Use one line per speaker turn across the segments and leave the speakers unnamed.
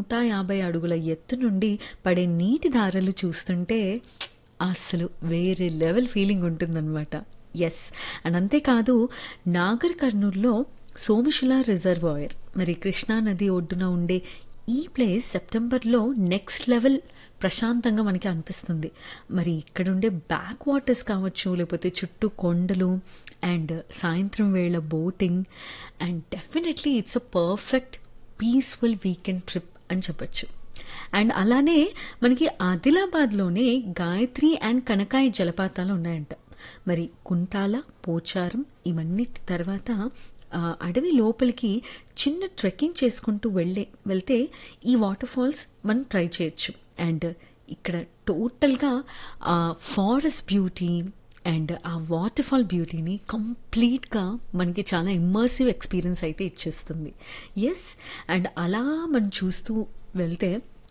నూట యాభై అడుగుల ఎత్తు నుండి పడే నీటి ధారలు చూస్తుంటే అసలు వేరే లెవెల్ ఫీలింగ్ ఉంటుందన్నమాట ఎస్ అండ్ అంతేకాదు నాగర్ కర్నూల్లో సోమశిల రిజర్వాయర్ మరి కృష్ణా నది ఒడ్డున ఉండే ఈ ప్లేస్ సెప్టెంబర్లో నెక్స్ట్ లెవెల్ ప్రశాంతంగా మనకి అనిపిస్తుంది మరి ఇక్కడ ఉండే బ్యాక్ వాటర్స్ కావచ్చు లేకపోతే చుట్టూ కొండలు అండ్ సాయంత్రం వేళ boating and definitely it's a perfect peaceful weekend trip అని చెప్పొచ్చు అండ్ అలానే మనకి ఆదిలాబాద్లోనే గాయత్రి అండ్ కనకాయ జలపాతాలు ఉన్నాయంట మరి కుంటాల పోచారం ఇవన్నిటి తర్వాత ఆ, అడవి లోపలికి చిన్న ట్రెక్కింగ్ చేసుకుంటూ వెళ్ళే వెళ్తే ఈ వాటర్ ఫాల్స్ మనం ట్రై చేయొచ్చు అండ్ ఇక్కడ టోటల్గా ఫారెస్ట్ బ్యూటీ అండ్ ఆ వాటర్ ఫాల్ బ్యూటీని కంప్లీట్గా మనకి చాలా ఇమ్మర్సివ్ ఎక్స్పీరియన్స్ అయితే ఇచ్చేస్తుంది ఎస్ అండ్ అలా మనం చూస్తూ వెళ్తే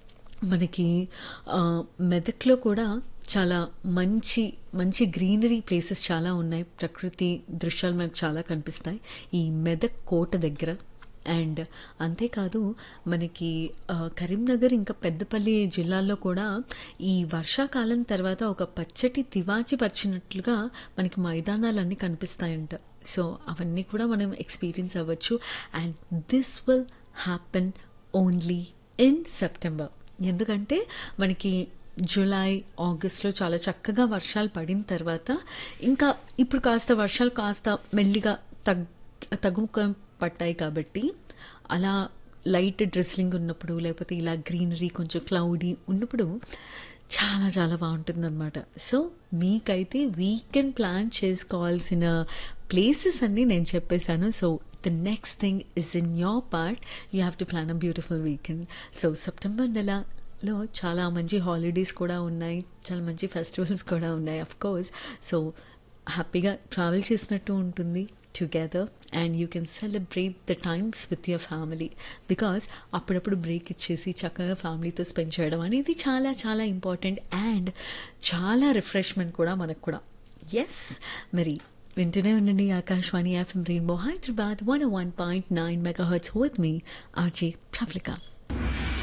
మనకి ఆ, మెదక్లో కూడా చాలా మంచి మంచి గ్రీనరీ ప్లేసెస్ చాలా ఉన్నాయి ప్రకృతి దృశ్యాలు మనకు చాలా కనిపిస్తాయి ఈ మెదక్ కోట దగ్గర అండ్ అంతేకాదు మనకి ఆ, కరీంనగర్ ఇంకా పెద్దపల్లి జిల్లాల్లో కూడా ఈ వర్షాకాలం తర్వాత ఒక పచ్చటి తివాచి పరిచినట్లుగా మనకి మైదానాలన్నీ కనిపిస్తాయంట సో అవన్నీ కూడా మనం ఎక్స్పీరియన్స్ అవ్వచ్చు and this will happen only in September ఎందుకంటే మనకి జూలై ఆగస్ట్లో చాలా చక్కగా వర్షాలు పడిన తర్వాత ఇంకా ఇప్పుడు కాస్త వర్షాలు కాస్త మెల్లిగా తగ్ తగ్గుముఖం పట్టాయి కాబట్టి అలా లైట్ డ్రెస్లింగ్ ఉన్నప్పుడు లేకపోతే ఇలా గ్రీనరీ కొంచెం క్లౌడీ ఉన్నప్పుడు చాలా చాలా బాగుంటుంది అనమాట సో మీకైతే వీకెండ్ ప్లాన్ చేసుకోవాల్సిన ప్లేసెస్ అన్నీ నేను చెప్పేశాను so the next thing is in your part you have to plan a beautiful weekend so September నెలలో చాలా మంచి హాలిడేస్ కూడా ఉన్నాయి చాలా మంచి ఫెస్టివల్స్ కూడా ఉన్నాయి అఫ్ కోర్స్ సో హ్యాపీగా ట్రావెల్ చేసినట్టు ఉంటుంది together and you can celebrate the times with your family because అప్పుడప్పుడు బ్రేక్ ఇచ్చేసి చక్కగా ఫ్యామిలీతో స్పెండ్ చేయడం అనేది చాలా చాలా ఇంపార్టెంట్ అండ్ చాలా రిఫ్రెష్మెంట్ కూడా మనకు కూడా ఎస్ మరి వింటూనే ఉండండి Akashvani FM rainbow Hyderabad one one point nine megahertz with మీ ఆర్జే ప్రఫ్లికా